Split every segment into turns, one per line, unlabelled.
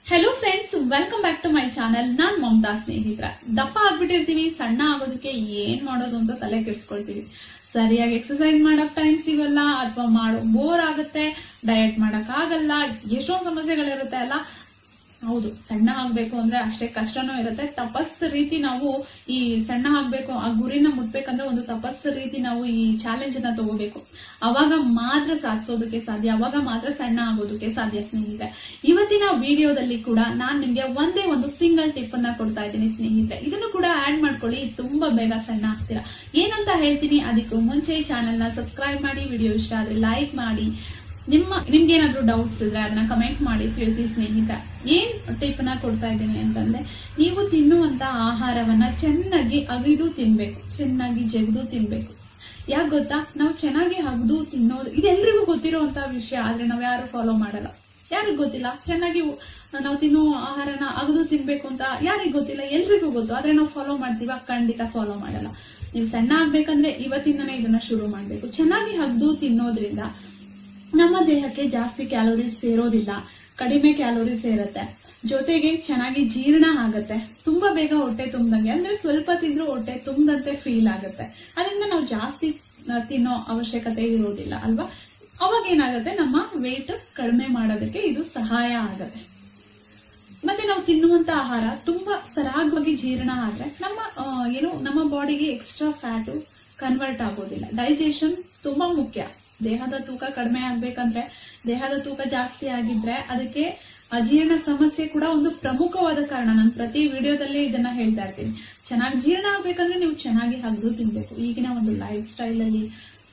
hello friends welcome back to my channel ನಾನ್ ಮಮತಾ ಸ್ನೇಹಿತರ ದಪ್ಪ ಆಗ್ಬಿಟ್ಟಿರ್ತೀವಿ ಸಣ್ಣ ಆಗೋದಕ್ಕೆ ಏನ್ ಮಾಡೋದು ಅಂತ ತಲೆ ಕೆಡ್ಸ್ಕೊಳ್ತೀವಿ ಸರಿಯಾಗಿ ಎಕ್ಸರ್ಸೈಸ್ ಮಾಡಕ್ ಟೈಮ್ ಸಿಗಲ್ಲ ಅಥವಾ ಮಾಡೋ ಬೋರ್ ಆಗುತ್ತೆ ಡಯಟ್ ಮಾಡಕ್ ಆಗಲ್ಲ ಎಷ್ಟೊಂದು ಸಮಸ್ಯೆಗಳಿರುತ್ತೆ ಅಲ್ಲ ಹೌದು ಸಣ್ಣ ಆಗ್ಬೇಕು ಅಂದ್ರೆ ಅಷ್ಟೇ ಕಷ್ಟನೂ ಇರುತ್ತೆ ತಪಸ್ ರೀತಿ ನಾವು ಈ ಸಣ್ಣ ಆಗ್ಬೇಕು ಆ ಗುರಿನ ಮುಟ್ಬೇಕಂದ್ರೆ ಒಂದು ತಪಸ್ ರೀತಿ ನಾವು ಈ ಚಾಲೆಂಜ್ ಅನ್ನ ತಗೋಬೇಕು ಅವಾಗ ಮಾತ್ರ ಸಾಧಿಸೋದಕ್ಕೆ ಸಾಧ್ಯ ಅವಾಗ ಮಾತ್ರ ಸಣ್ಣ ಆಗೋದಕ್ಕೆ ಸಾಧ್ಯ ಸ್ನೇಹಿತರೆ ಇವತ್ತಿನ ವಿಡಿಯೋದಲ್ಲಿ ಕೂಡ ನಾನ್ ನಿಮ್ಗೆ ಒಂದೇ ಒಂದು ಸಿಂಗಲ್ ಟಿಪ್ ಅನ್ನ ಕೊಡ್ತಾ ಇದ್ದೀನಿ ಸ್ನೇಹಿತರೆ ಇದನ್ನು ಕೂಡ ಆಡ್ ಮಾಡ್ಕೊಳ್ಳಿ ತುಂಬಾ ಬೇಗ ಸಣ್ಣ ಆಗ್ತೀರಾ ಏನಂತ ಹೇಳ್ತೀನಿ ಅದಕ್ಕೂ ಮುಂಚೆ ಚಾನೆಲ್ ನ ಸಬ್ಸ್ಕ್ರೈಬ್ ಮಾಡಿ ವಿಡಿಯೋ ಇಷ್ಟ ಆದ್ರೆ ಲೈಕ್ ಮಾಡಿ ನಿಮ್ಮ ನಿಮ್ಗೆ ಏನಾದ್ರೂ ಡೌಟ್ಸ್ ಇದ್ರೆ ಅದನ್ನ ಕಮೆಂಟ್ ಮಾಡಿ ತಿಳಿಸಿ ಸ್ನೇಹಿತ ಏನ್ ಟಿಪ್ ನ ಕೊಡ್ತಾ ಇದ್ದೀನಿ ಅಂತಂದ್ರೆ ನೀವು ತಿನ್ನುವಂತ ಆಹಾರವನ್ನ ಚೆನ್ನಾಗಿ ಅಗಿದು ತಿನ್ಬೇಕು ಚೆನ್ನಾಗಿ ಜಗದು ತಿನ್ಬೇಕು ಯಾಕೆ ಗೊತ್ತಾ ನಾವು ಚೆನ್ನಾಗಿ ಅಗದು ತಿನ್ನೋದು ಇದೆಲ್ರಿಗೂ ಗೊತ್ತಿರುವಂತ ವಿಷಯ ಆದ್ರೆ ನಾವ್ ಯಾರು ಫಾಲೋ ಮಾಡಲ್ಲ ಯಾರಿಗ್ ಗೊತ್ತಿಲ್ಲ ಚೆನ್ನಾಗಿ ನಾವು ತಿನ್ನೋ ಆಹಾರನ ಅಗದು ತಿನ್ಬೇಕು ಅಂತ ಯಾರಿಗ್ ಗೊತ್ತಿಲ್ಲ ಎಲ್ರಿಗೂ ಗೊತ್ತು ಆದ್ರೆ ನಾವು ಫಾಲೋ ಮಾಡ್ತೀವ ಖಂಡಿತ ಫಾಲೋ ಮಾಡಲ್ಲ ನೀವು ಸಣ್ಣ ಆಗ್ಬೇಕಂದ್ರೆ ಇವತ್ತಿಂದನೇ ಇದನ್ನ ಶುರು ಮಾಡ್ಬೇಕು ಚೆನ್ನಾಗಿ ಅಗದು ತಿನ್ನೋದ್ರಿಂದ ನಮ್ಮ ದೇಹಕ್ಕೆ ಜಾಸ್ತಿ ಕ್ಯಾಲೋರೀಸ್ ಸೇರೋದಿಲ್ಲ ಕಡಿಮೆ ಕ್ಯಾಲೋರೀಸ್ ಸೇರುತ್ತೆ ಜೊತೆಗೆ ಚೆನ್ನಾಗಿ ಜೀರ್ಣ ಆಗತ್ತೆ ತುಂಬಾ ಬೇಗ ಹೊಟ್ಟೆ ತುಂಬದಂಗೆ ಅಂದ್ರೆ ಸ್ವಲ್ಪ ತಿಂದ್ರು ಹೊಟ್ಟೆ ತುಂಬದಂತೆ ಫೀಲ್ ಆಗುತ್ತೆ ಅದರಿಂದ ನಾವು ಜಾಸ್ತಿ ಆ, ತಿನ್ನೋ ಅವಶ್ಯಕತೆ ಇರೋದಿಲ್ಲ ಅಲ್ವಾ ಅವಾಗ ಏನಾಗುತ್ತೆ ನಮ್ಮ ವೇಟ್ ಕಡಿಮೆ ಮಾಡೋದಕ್ಕೆ ಇದು ಸಹಾಯ ಆಗತ್ತೆ ಮತ್ತೆ ನಾವು ತಿನ್ನುವಂತ ಆಹಾರ ತುಂಬಾ ಸರಾಗವಾಗಿ ಜೀರ್ಣ ಆದ್ರೆ ನಮ್ಮ ಆ, ಏನು ನಮ್ಮ ಬಾಡಿಗೆ ಎಕ್ಸ್ಟ್ರಾ ಫ್ಯಾಟು ಕನ್ವರ್ಟ್ ಆಗೋದಿಲ್ಲ ಡೈಜೆಷನ್ ತುಂಬಾ ಮುಖ್ಯ ದೇಹದ ತೂಕ ಕಡಿಮೆ ಆಗ್ಬೇಕಂದ್ರೆ ದೇಹದ ತೂಕ ಜಾಸ್ತಿ ಆಗಿದ್ರೆ ಅದಕ್ಕೆ ಅಜೀರ್ಣ ಸಮಸ್ಯೆ ಕೂಡ ಒಂದು ಪ್ರಮುಖವಾದ ಕಾರಣ ನಾನು ಪ್ರತಿ ವಿಡಿಯೋದಲ್ಲಿ ಇದನ್ನ ಹೇಳ್ತಾ ಇರ್ತೀನಿ ಚೆನ್ನಾಗಿ ಜೀರ್ಣ ಆಗ್ಬೇಕಂದ್ರೆ ನೀವು ಚೆನ್ನಾಗಿ ಹಗ್ದು ತಿನ್ಬೇಕು ಈಗಿನ ಒಂದು ಲೈಫ್ ಸ್ಟೈಲ್ ಅಲ್ಲಿ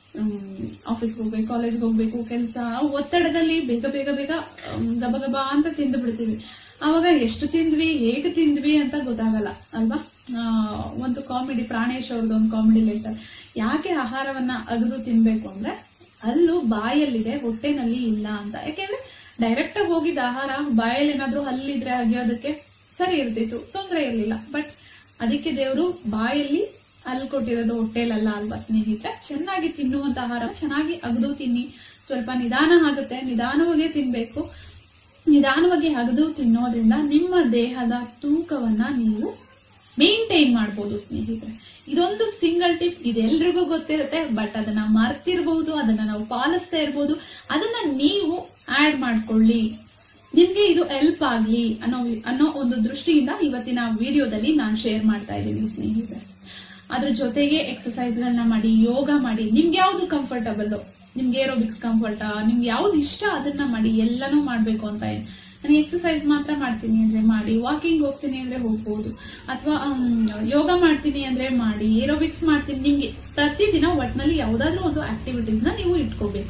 ಆಫೀಸ್ಗೆ ಹೋಗ್ಬೇಕು ಕಾಲೇಜ್ಗೆ ಹೋಗ್ಬೇಕು ಕೆಲಸ ಒತ್ತಡದಲ್ಲಿ ಬೇಗ ಬೇಗ ಬೇಗ ಹ್ಮ್, ಗಬ ಗಬ ಅಂತ ತಿಂದು ಬಿಡ್ತೀವಿ ಅವಾಗ ಎಷ್ಟು ತಿಂದ್ವಿ ಹೇಗೆ ತಿಂದ್ವಿ ಅಂತ ಗೊತ್ತಾಗಲ್ಲ ಅಲ್ವಾ ಆ, ಒಂದು ಕಾಮಿಡಿ ಪ್ರಾಣೇಶ್ ಅವ್ರದ್ದು ಒಂದು ಕಾಮಿಡಿ ಹೇಳ್ತಾರೆ ಯಾಕೆ ಆಹಾರವನ್ನ ಅಗದು ತಿನ್ಬೇಕು ಅಂದ್ರೆ ಅಲ್ಲೂ ಬಾಯಲ್ಲಿದೆ ಹೊಟ್ಟೆನಲ್ಲಿ ಇಲ್ಲ ಅಂತ ಯಾಕೆಂದ್ರೆ ಡೈರೆಕ್ಟ್ ಆಗಿ ಹೋಗಿದ್ದ ಆಹಾರ ಬಾಯಲ್ಲಿ ಏನಾದ್ರೂ ಹಲ್ಲಿದ್ರೆ ಅಗಿಯೋದಕ್ಕೆ ಸರಿ ಇರ್ತಿತ್ತು ತೊಂದರೆ ಇರ್ಲಿಲ್ಲ ಬಟ್ ಅದಕ್ಕೆ ದೇವರು ಬಾಯಲ್ಲಿ ಅಲ್ಲಿ ಕೊಟ್ಟಿರೋದು ಹೊಟ್ಟೆಲಲ್ಲ ಅಲ್ವಾ ಸ್ನೇಹಿತರೆ ಚೆನ್ನಾಗಿ ತಿನ್ನುವಂತ ಆಹಾರ ಚೆನ್ನಾಗಿ ಅಗದು ತಿನ್ನಿ ಸ್ವಲ್ಪ ನಿಧಾನ ಆಗುತ್ತೆ ನಿಧಾನವಾಗಿ ತಿನ್ಬೇಕು ನಿಧಾನವಾಗಿ ಅಗದು ತಿನ್ನೋದ್ರಿಂದ ನಿಮ್ಮ ದೇಹದ ತೂಕವನ್ನ ನೀವು ಮೇಂಟೈನ್ ಮಾಡ್ಬೋದು ಸ್ನೇಹಿತರೆ ಇದೊಂದು ಸಿಂಗಲ್ ಟಿಪ್ ಇದೆಲ್ರಿಗೂ ಗೊತ್ತಿರುತ್ತೆ ಬಟ್ ಅದನ್ನ ಮರ್ತಿರ್ಬಹುದು ಅದನ್ನ ನಾವು ಪಾಲಿಸ್ತಾ ಇರ್ಬೋದು ಅದನ್ನ ನೀವು ಆಡ್ ಮಾಡ್ಕೊಳ್ಳಿ ನಿಮ್ಗೆ ಇದು ಹೆಲ್ಪ್ ಆಗ್ಲಿ ಅನ್ನೋ ಅನ್ನೋ ಒಂದು ದೃಷ್ಟಿಯಿಂದ ಇವತ್ತಿನ ವಿಡಿಯೋದಲ್ಲಿ ನಾನು ಶೇರ್ ಮಾಡ್ತಾ ಇದ್ದೀನಿ ಸ್ನೇಹಿತರೆ ಅದ್ರ ಜೊತೆಗೆ ಎಕ್ಸರ್ಸೈಸ್ ಗಳನ್ನ ಮಾಡಿ ಯೋಗ ಮಾಡಿ ನಿಮ್ಗೆ ಯಾವ್ದು ಕಂಫರ್ಟಬಲ್ ನಿಮ್ಗೆ ಏರೋಬಿಕ್ಸ್ ಕಂಫರ್ಟ್ ನಿಮ್ಗೆ ಯಾವ್ದು ಇಷ್ಟ ಅದನ್ನ ಮಾಡಿ ಎಲ್ಲನೂ ಮಾಡ್ಬೇಕು ಅಂತ ಏನ್ ನಾನು ಎಕ್ಸರ್ಸೈಸ್ ಮಾತ್ರ ಮಾಡ್ತೀನಿ ಅಂದ್ರೆ ಮಾಡಿ ವಾಕಿಂಗ್ ಹೋಗ್ತೀನಿ ಅಂದ್ರೆ ಹೋಗ್ಬೋದು ಅಥವಾ ಯೋಗ ಮಾಡ್ತೀನಿ ಅಂದ್ರೆ ಮಾಡಿ ಏರೋಬಿಕ್ಸ್ ಮಾಡ್ತೀನಿ ನಿಮ್ಗೆ ಪ್ರತಿದಿನ ಒಟ್ನಲ್ಲಿ ಯಾವ್ದಾದ್ರು ಒಂದು ಆಕ್ಟಿವಿಟೀಸ್ ನ ನೀವು ಇಟ್ಕೋಬೇಕು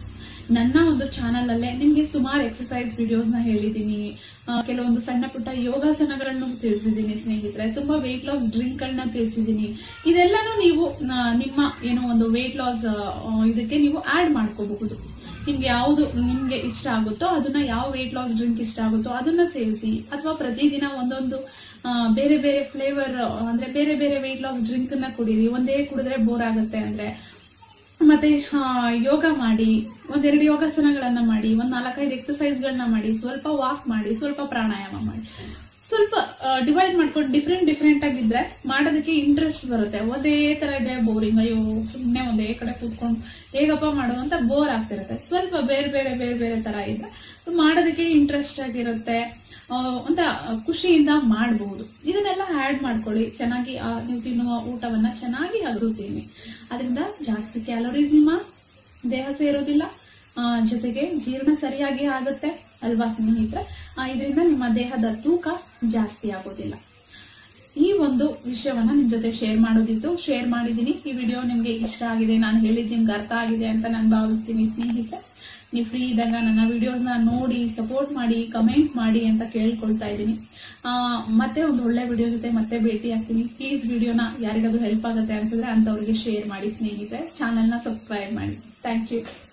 ನನ್ನ ಒಂದು ಚಾನಲ್ ಅಲ್ಲೇ ನಿಮ್ಗೆ ಸುಮಾರು ಎಕ್ಸರ್ಸೈಸ್ ವಿಡಿಯೋಸ್ ನ ಹೇಳಿದೀನಿ ಆ, ಕೆಲವೊಂದು ಸಣ್ಣ ಪುಟ್ಟ ಯೋಗಾಸನಗಳನ್ನು ತಿಳಿಸಿದೀನಿ ಸ್ನೇಹಿತರೆ ತುಂಬಾ ವೇಟ್ ಲಾಸ್ ಡ್ರಿಂಕ್ ಗಳನ್ನ ತಿಳಿಸಿದೀನಿ ಇದೆಲ್ಲಾನು ನೀವು ನ- ನಿಮ್ಮ ಏನೋ ಒಂದು ವೇಟ್ ಲಾಸ್ ಇದಕ್ಕೆ ನೀವು ಆಡ್ ಮಾಡ್ಕೋಬಹುದು ನಿಮ್ಗೆ ಯಾವುದು ನಿಮ್ಗೆ ಇಷ್ಟ ಆಗುತ್ತೋ ಅದನ್ನ ಯಾವ ವೇಟ್ ಲಾಸ್ ಡ್ರಿಂಕ್ ಇಷ್ಟ ಆಗುತ್ತೋ ಅದನ್ನ ಸೇವಿಸಿ ಅಥವಾ ಪ್ರತಿದಿನ ಒಂದೊಂದು ಆ, ಬೇರೆ ಬೇರೆ ಫ್ಲೇವರ್ ಅಂದ್ರೆ ಬೇರೆ ಬೇರೆ ವೇಟ್ ಲಾಸ್ ಡ್ರಿಂಕ್ ನ ಕುಡೀರಿ ಒಂದೇ ಕುಡಿದ್ರೆ ಬೋರ್ ಆಗುತ್ತೆ ಅಂದ್ರೆ ಮತ್ತೆ ಆ, ಯೋಗ ಮಾಡಿ ಒಂದೆರಡು ಯೋಗಾಸನಗಳನ್ನ ಮಾಡಿ ಒಂದ್ ನಾಲ್ಕೈದು ಎಕ್ಸರ್ಸೈಸ್ ಗಳನ್ನ ಮಾಡಿ ಸ್ವಲ್ಪ ವಾಕ್ ಮಾಡಿ ಸ್ವಲ್ಪ ಪ್ರಾಣಾಯಾಮ ಮಾಡಿ ಸ್ವಲ್ಪ ಡಿವೈಡ್ ಮಾಡ್ಕೊಂಡು ಡಿಫ್ರೆಂಟ್ ಡಿಫ್ರೆಂಟ್ ಆಗಿದ್ರೆ ಮಾಡೋದಕ್ಕೆ ಇಂಟ್ರೆಸ್ಟ್ ಬರುತ್ತೆ ಒಂದೇ ತರ ಇದೆ ಬೋರಿಂಗ್ ಅಯ್ಯೋ ಸುಮ್ನೆ ಒಂದೇ ಕಡೆ ಕೂತ್ಕೊಂಡು ಹೇಗಪ್ಪ ಮಾಡೋದು ಅಂತ ಬೋರ್ ಆಗ್ತಿರುತ್ತೆ ಸ್ವಲ್ಪ ಬೇರೆ ಬೇರೆ ಬೇರೆ ಬೇರೆ ತರ ಇದ್ರೆ ಮಾಡೋದಕ್ಕೆ ಇಂಟ್ರೆಸ್ಟ್ ಆಗಿರುತ್ತೆ ಆ, ಅಂತ ಖುಷಿಯಿಂದ ಮಾಡಬಹುದು ಇದನ್ನೆಲ್ಲ ಆಡ್ ಮಾಡ್ಕೊಳ್ಳಿ ಚೆನ್ನಾಗಿ ಆ, ನೀವು ತಿನ್ನುವ ಊಟವನ್ನ ಚೆನ್ನಾಗಿ ಅಗದು ತಿನ್ನಿ ಅದರಿಂದ ಜಾಸ್ತಿ ಕ್ಯಾಲೋರೀಸ್ ನಿಮ್ಮ ದೇಹ ಸೇರೋದಿಲ್ಲ ಆ, ಜೊತೆಗೆ ಜೀರ್ಣ ಸರಿಯಾಗಿ ಆಗುತ್ತೆ ಅಲ್ವಾ ಸ್ನೇಹಿತರೆ ಆ, ಇದರಿಂದ ನಿಮ್ಮ ದೇಹದ ತೂಕ ಜಾಸ್ತಿ ಆಗೋದಿಲ್ಲ ಈ ಒಂದು ವಿಷಯವನ್ನ ನಿಮ್ ಜೊತೆ ಶೇರ್ ಮಾಡೋದಿತ್ತು ಶೇರ್ ಮಾಡಿದೀನಿ ಈ ವಿಡಿಯೋ ನಿಮ್ಗೆ ಇಷ್ಟ ಆಗಿದೆ ನಾನು ಹೇಳಿದ್ ನಿಮ್ಗೆ ಅರ್ಥ ಆಗಿದೆ ಅಂತ ನಾನು ಭಾವಿಸ್ತೀನಿ ಸ್ನೇಹಿತರೆ ನೀವು ಫ್ರೀ ಇದ್ದಾಗ ನನ್ನ ವಿಡಿಯೋಸ್ನ ನೋಡಿ ಸಪೋರ್ಟ್ ಮಾಡಿ ಕಮೆಂಟ್ ಮಾಡಿ ಅಂತ ಕೇಳ್ಕೊಳ್ತಾ ಇದ್ದೀನಿ ಆ, ಮತ್ತೆ ಒಂದು ಒಳ್ಳೆ ವಿಡಿಯೋ ಜೊತೆ ಮತ್ತೆ ಭೇಟಿ ಆಗ್ತೀನಿ ಪ್ಲೀಸ್ ವಿಡಿಯೋನ ಯಾರಿಗಾದ್ರೂ ಹೆಲ್ಪ್ ಆಗುತ್ತೆ ಅನ್ಸಿದ್ರೆ ಅಂತವ್ರಿಗೆ ಶೇರ್ ಮಾಡಿ ಸ್ನೇಹಿತರೆ ಚಾನೆಲ್ನ ಸಬ್ಸ್ಕ್ರೈಬ್ ಮಾಡಿ ಥ್ಯಾಂಕ್ ಯು